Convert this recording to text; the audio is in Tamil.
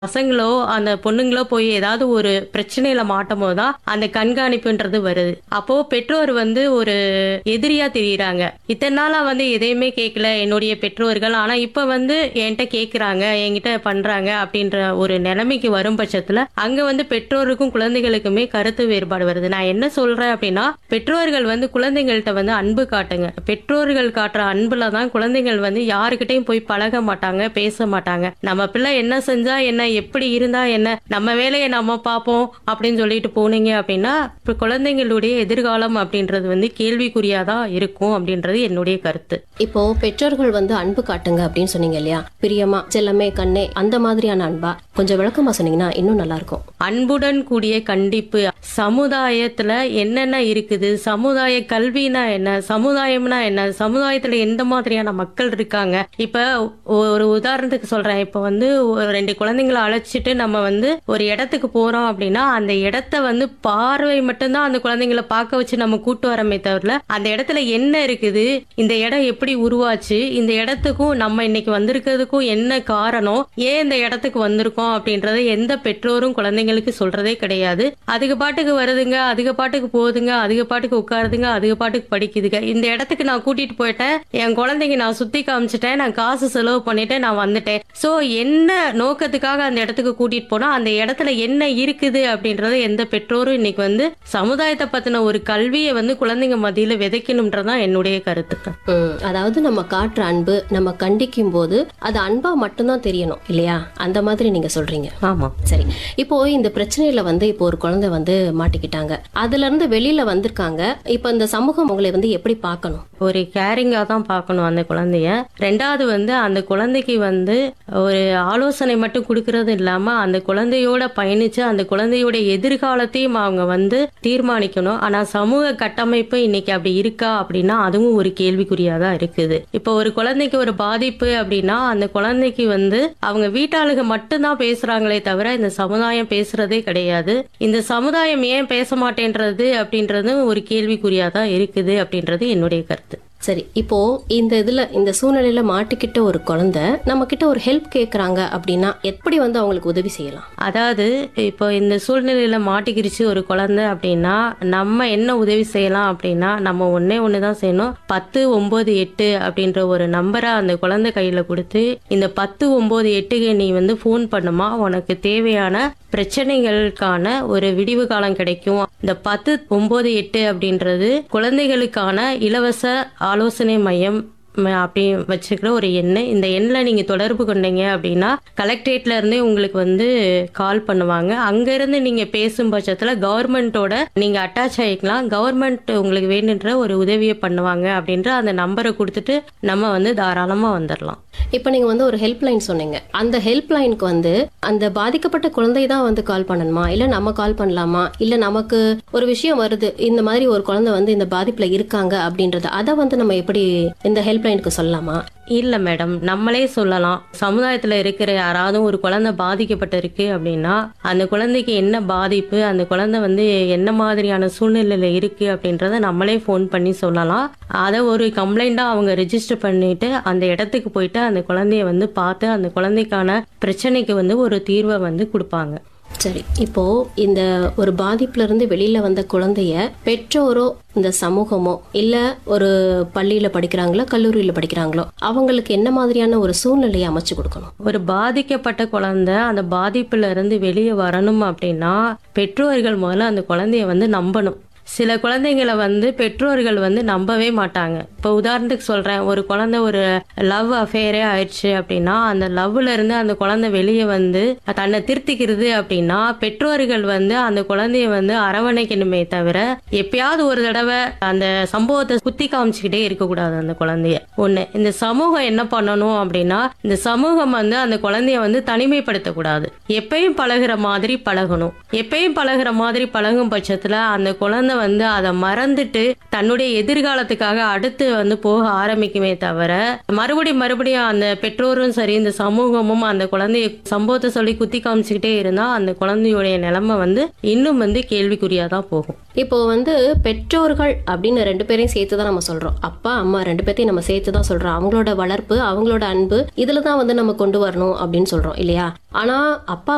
பசங்களோ அந்த பொண்ணுங்களோ போய் ஏதாவது ஒரு பிரச்சனையில மாட்டும் போதுதான் அந்த கண்காணிப்புன்றது வருது அப்போ பெற்றோர் வந்து ஒரு எதிரியா தெரியுறாங்க இத்தனை நாளா வந்து எதையுமே கேட்கல என்னுடைய பெற்றோர்கள் ஆனா இப்ப வந்து என்கிட்ட கேக்குறாங்க என்கிட்ட பண்றாங்க அப்படின்ற ஒரு நிலைமைக்கு வரும் பட்சத்துல அங்க வந்து பெற்றோருக்கும் குழந்தைகளுக்குமே கருத்து வேறுபாடு வருது நான் என்ன சொல்றேன் அப்படின்னா பெற்றோர்கள் வந்து குழந்தைகள்கிட்ட வந்து அன்பு காட்டுங்க பெற்றோர்கள் காட்டுற அன்புல தான் குழந்தைகள் வந்து யாருக்கிட்டையும் போய் பழக மாட்டாங்க பேச மாட்டாங்க நம்ம பிள்ளை என்ன செஞ்சா என்ன எப்படி இருந்தா என்ன நம்ம வேலையை நம்ம பார்ப்போம் அப்படின்னு சொல்லிட்டு போனீங்க அப்படின்னா இப்ப குழந்தைங்களுடைய எதிர்காலம் அப்படின்றது வந்து கேள்விக்குறியாதான் இருக்கும் அப்படின்றது என்னுடைய கருத்து இப்போ பெற்றோர்கள் வந்து அன்பு காட்டுங்க அப்படின்னு சொன்னீங்க இல்லையா பிரியமா செல்லமே கண்ணே அந்த மாதிரியான அன்பா கொஞ்சம் விளக்கமா சொன்னீங்கன்னா இன்னும் நல்லா இருக்கும் அன்புடன் கூடிய கண்டிப்பு சமுதாயத்துல என்னென்ன இருக்குது சமுதாய கல்வினா என்ன சமுதாயம்னா என்ன சமுதாயத்துல எந்த மாதிரியான மக்கள் இருக்காங்க இப்ப ஒரு உதாரணத்துக்கு சொல்றேன் இப்ப வந்து ஒரு ரெண்டு குழந்தைங்களை அழைச்சிட்டு நம்ம வந்து ஒரு இடத்துக்கு போறோம் அப்படின்னா அந்த இடத்த வந்து பார்வை மட்டும்தான் அந்த குழந்தைங்களை பார்க்க வச்சு நம்ம கூட்டு வரமே தவிர அந்த இடத்துல என்ன இருக்குது இந்த இடம் எப்படி உருவாச்சு இந்த இடத்துக்கும் நம்ம இன்னைக்கு வந்திருக்கிறதுக்கும் என்ன காரணம் ஏன் இந்த இடத்துக்கு வந்திருக்கோம் அப்படின்றத எந்த பெற்றோரும் குழந்தைங்களுக்கு சொல்றதே கிடையாது அதுக்கு பாட்டுக்கு வருதுங்க அதுக்கு பாட்டுக்கு போகுதுங்க அதுக்கு பாட்டுக்கு உட்காருதுங்க அதுக்கு பாட்டுக்கு படிக்குதுங்க இந்த இடத்துக்கு நான் கூட்டிட்டு போயிட்டேன் என் குழந்தைங்க நான் சுத்தி காமிச்சிட்டேன் நான் காசு செலவு பண்ணிட்டேன் நான் வந்துட்டேன் சோ என்ன நோக்கத்துக்காக அந்த இடத்துக்கு கூட்டிட்டு போனா அந்த இடத்துல என்ன இருக்குது அப்படின்றத எந்த பெற்றோரும் இன்னைக்கு வந்து சமுதாயத்தை பத்தின ஒரு கல்வியை வந்து குழந்தைங்க மத்தியில விதைக்கணும்ன்றதான் என்னுடைய கருத்துக்கள் ம், அதாவது நம்ம காட்டுற அன்பு நம்ம கண்டிக்கும் போது அது அன்பா மட்டும்தான் தெரியணும் இல்லையா அந்த மாதிரி நீங்க சொல்றீங்க ஆமா சரி இப்போ இந்த பிரச்சனையில வந்து இப்போ ஒரு குழந்தை வந்து மாட்டிக்கிட்டாங்க அதுல இருந்து வெளியில வந்திருக்காங்க இப்போ இந்த சமூகம் உங்களை வந்து எப்படி பார்க்கணும் ஒரு கேரிங்கா தான் பார்க்கணும் அந்த குழந்தைய ரெண்டாவது வந்து அந்த குழந்தைக்கு வந்து ஒரு ஆலோசனை மட்டும் கொடுக்கறது இல்லாம அந்த குழந்தையோட பயணிச்சு அந்த குழந்தையோட எதிர்காலத்தையும் அவங்க வந்து தீர்மானிக்கணும் ஆனா சமூக கட்டமைப்பு இன்னைக்கு அப்படி இருக்கா அப்படின்னா அதுவும் ஒரு கேள்விக்குறியா தான் இருக்குது இப்போ ஒரு குழந்தைக்கு ஒரு பாதிப்பு அப்படின்னா அந்த குழந்தைக்கு வந்து அவங்க வீட்டாளுக மட்டும்தான் பேசுறாங்களே தவிர இந்த சமுதாயம் பேசுறதே கிடையாது இந்த சமுதாயம் ஏன் பேச மாட்டேன்றது அப்படின்றது ஒரு கேள்விக்குறியா தான் இருக்குது அப்படின்றது என்னுடைய கருத்து சரி இப்போ இந்த இதுல இந்த சூழ்நிலையில மாட்டிக்கிட்ட ஒரு குழந்தை நம்ம கிட்ட ஒரு ஹெல்ப் கேக்குறாங்க அப்படின்னா எப்படி வந்து அவங்களுக்கு உதவி செய்யலாம் அதாவது இப்போ இந்த சூழ்நிலையில மாட்டிக்கிருச்சு ஒரு குழந்தை அப்படின்னா நம்ம என்ன உதவி செய்யலாம் அப்படின்னா நம்ம ஒன்னே ஒன்று தான் செய்யணும் பத்து ஒன்பது எட்டு அப்படின்ற ஒரு நம்பரை அந்த குழந்தை கையில கொடுத்து இந்த பத்து ஒன்பது எட்டுக்கு நீ வந்து ஃபோன் பண்ணுமா உனக்கு தேவையான பிரச்சனைகளுக்கான ஒரு விடிவு காலம் கிடைக்கும் இந்த பத்து ஒன்பது எட்டு அப்படின்றது குழந்தைகளுக்கான இலவச ஆலோசனை மையம் ம- அப்படி வச்சுக்கிற ஒரு எண்ணு இந்த எண்ணில் நீங்கள் தொடர்பு கொண்டீங்க அப்படின்னா கலெக்டரேட்ல இருந்தே உங்களுக்கு வந்து கால் பண்ணுவாங்க அங்கேருந்து நீங்கள் பேசும் பட்சத்தில் கவர்மெண்ட்டோட நீங்கள் அட்டாச் ஆகிக்கலாம் கவர்மெண்ட் உங்களுக்கு வேணுன்ற ஒரு உதவியை பண்ணுவாங்க அப்படின்ற அந்த நம்பரை கொடுத்துட்டு நம்ம வந்து தாராளமாக வந்துடலாம் இப்போ நீங்க வந்து ஒரு ஹெல்ப் லைன் சொன்னீங்க அந்த ஹெல்ப் லைனுக்கு வந்து அந்த பாதிக்கப்பட்ட குழந்தை தான் வந்து கால் பண்ணணுமா இல்ல நம்ம கால் பண்ணலாமா இல்ல நமக்கு ஒரு விஷயம் வருது இந்த மாதிரி ஒரு குழந்தை வந்து இந்த பாதிப்புல இருக்காங்க அப்படின்றத அதை வந்து நம்ம எப்படி இந்த ஹெல்ப் லைனுக்கு சொல்லலாமா இல்லை மேடம் நம்மளே சொல்லலாம் சமுதாயத்தில் இருக்கிற யாராவது ஒரு குழந்தை பாதிக்கப்பட்டிருக்கு அப்படின்னா அந்த குழந்தைக்கு என்ன பாதிப்பு அந்த குழந்தை வந்து என்ன மாதிரியான சூழ்நிலையில் இருக்கு அப்படின்றத நம்மளே ஃபோன் பண்ணி சொல்லலாம் அதை ஒரு கம்ப்ளைண்ட்டாக அவங்க ரெஜிஸ்டர் பண்ணிட்டு அந்த இடத்துக்கு போயிட்டு அந்த குழந்தைய வந்து பார்த்து அந்த குழந்தைக்கான பிரச்சனைக்கு வந்து ஒரு தீர்வை வந்து கொடுப்பாங்க சரி இப்போ இந்த ஒரு பாதிப்புல இருந்து வெளியில வந்த குழந்தைய பெற்றோரோ இந்த சமூகமோ இல்ல ஒரு பள்ளியில படிக்கிறாங்களோ கல்லூரியில படிக்கிறாங்களோ அவங்களுக்கு என்ன மாதிரியான ஒரு சூழ்நிலையை அமைச்சு கொடுக்கணும் ஒரு பாதிக்கப்பட்ட குழந்தை அந்த பாதிப்புல இருந்து வெளியே வரணும் அப்படின்னா பெற்றோர்கள் முதல்ல அந்த குழந்தைய வந்து நம்பணும் சில குழந்தைங்களை வந்து பெற்றோர்கள் வந்து நம்பவே மாட்டாங்க இப்போ உதாரணத்துக்கு சொல்றேன் ஒரு குழந்தை ஒரு லவ் அஃபேரே ஆயிடுச்சு அப்படின்னா அந்த லவ்ல இருந்து அந்த குழந்தை வெளியே வந்து தன்னை திருத்திக்கிறது அப்படின்னா பெற்றோர்கள் வந்து அந்த குழந்தைய வந்து அரவணைக்கணுமே தவிர எப்பயாவது ஒரு தடவை அந்த சம்பவத்தை குத்தி காமிச்சுக்கிட்டே இருக்கக்கூடாது அந்த குழந்தைய ஒண்ணு இந்த சமூகம் என்ன பண்ணணும் அப்படின்னா இந்த சமூகம் வந்து அந்த குழந்தைய வந்து தனிமைப்படுத்தக்கூடாது எப்பயும் பழகுற மாதிரி பழகணும் எப்பயும் பழகுற மாதிரி பழகும் பட்சத்துல அந்த குழந்தை வந்து அதை மறந்துட்டு தன்னுடைய எதிர்காலத்துக்காக அடுத்து வந்து போக ஆரம்பிக்குமே தவிர மறுபடியும் மறுபடியும் அந்த பெற்றோரும் சரி இந்த சமூகமும் அந்த குழந்தைய சம்பவத்தை சொல்லி குத்தி காமிச்சுக்கிட்டே இருந்தா அந்த குழந்தையுடைய நிலைமை வந்து இன்னும் வந்து கேள்விக்குறியா தான் போகும் இப்போ வந்து பெற்றோர்கள் அப்படின்னு ரெண்டு பேரையும் சேர்த்து தான் நம்ம சொல்றோம் அப்பா அம்மா ரெண்டு பேர்த்தையும் நம்ம சேர்த்து தான் சொல்றோம் அவங்களோட வளர்ப்பு அவங்களோட அன்பு இதுல தான் வந்து நம்ம கொண்டு வரணும் அப்படின்னு சொல்றோம் இல்லையா ஆனா அப்பா